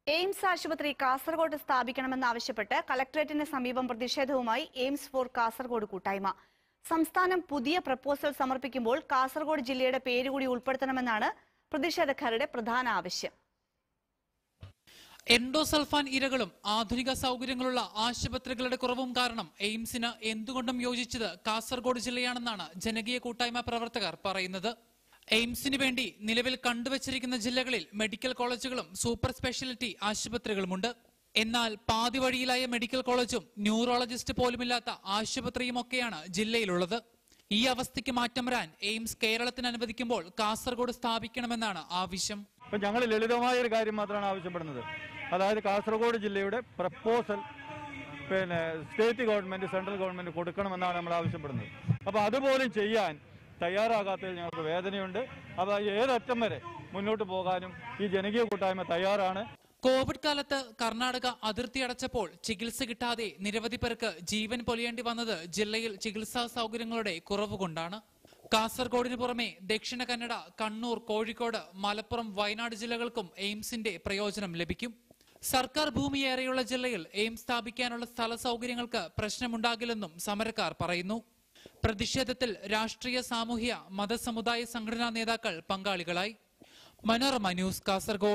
AIIMS ആശുപത്രി കാസർഗോഡ് സ്ഥാപിക്കണമെന്നാവശ്യപ്പെട്ട് കലക്ടറേറ്റിന് സമീപം പ്രതിഷേധവുമായി എയിംസ് ഫോർ കാസർഗോഡ് കൂട്ടായ്മ സംസ്ഥാനം പുതിയ പ്രപ്പോസൽ സമർപ്പിക്കുമ്പോൾ കാസർഗോഡ് ജില്ലയുടെ പേര് കൂടി ഉൾപ്പെടുത്തണമെന്നാണ് പ്രതിഷേധക്കാരുടെ പ്രധാന ആവശ്യം എൻഡോസൾഫാൻ ഇരകളും ആധുനിക സൗകര്യങ്ങളുള്ള ആശുപത്രികളുടെ കുറവും കാരണം എയിംസിന് എന്തുകൊണ്ടും യോജിച്ചത് കാസർഗോഡ് ജില്ലയാണെന്നാണ് ജനകീയ കൂട്ടായ്മ പ്രവർത്തകർ പറയുന്നത് എയിംസിന് വേണ്ടി നിലവിൽ കണ്ടുവച്ചിരിക്കുന്ന ജില്ലകളിൽ മെഡിക്കൽ കോളേജുകളും സൂപ്പർ സ്പെഷ്യാലിറ്റി ആശുപത്രികളുമുണ്ട് എന്നാൽ പാതി വഴിയിലായ മെഡിക്കൽ കോളേജും ന്യൂറോളജിസ്റ്റ് പോലുമില്ലാത്ത ആശുപത്രിയുമൊക്കെയാണ് ജില്ലയിലുള്ളത് ഈ അവസ്ഥയ്ക്ക് മാറ്റം വരാൻ എയിംസ് കേരളത്തിന് അനുവദിക്കുമ്പോൾ കാസർഗോഡ് സ്ഥാപിക്കണമെന്നാണ് ആവശ്യം അപ്പം ഞങ്ങൾ ലളിതമായ ഒരു കാര്യം മാത്രമാണ് ആവശ്യപ്പെടുന്നത് അതായത് കാസർഗോഡ് ജില്ലയുടെ പ്രപ്പോസൽ പിന്നെ സ്റ്റേറ്റ് ഗവൺമെന്റ് സെൻട്രൽ ഗവൺമെന്റ് കൊടുക്കണമെന്നാണ് നമ്മൾ ആവശ്യപ്പെടുന്നത് അപ്പോൾ അതുപോലും ചെയ്യാൻ തയ്യാറാകാത്തതിൽ ഞങ്ങൾക്ക് വേദനയുണ്ട് അപ്പോൾ ഏതറ്റം വരെ മുന്നോട്ട് പോകാനും ഈ ജനകീയ കൂട്ടായ്മ തയ്യാറാണ് കോവിഡ് കാലത്ത് കർണാടക അതിർത്തി അടച്ചപ്പോൾ ചികിത്സ കിട്ടാതെ നിരവധി പേർക്ക് ജീവൻ പൊലിയേണ്ടി വന്നത് ജില്ലയിൽ ചികിത്സാ സൗകര്യങ്ങളുടെ കുറവ് കൊണ്ടാണ് കാസർഗോഡിന് പുറമെ ദക്ഷിണ കന്നഡ കണ്ണൂർ കോഴിക്കോട് മലപ്പുറം വയനാട് ജില്ലകൾക്കും എയിംസിന്റെ പ്രയോജനം ലഭിക്കും സർക്കാർ ഭൂമിയേറെയുള്ള ജില്ലയിൽ എയിംസ് സ്ഥാപിക്കാനുള്ള സ്ഥല സൗകര്യങ്ങൾക്ക് പ്രശ്നമുണ്ടാകില്ലെന്നും സമരക്കാർ പറയുന്നു പ്രതിഷേധത്തിൽ രാഷ്ട്രീയ സാമൂഹ്യ മതസമുദായ സംഘടനാ നേതാക്കൾ പങ്കാളികളായി മനോരമ ന്യൂസ് കാസർഗോഡ്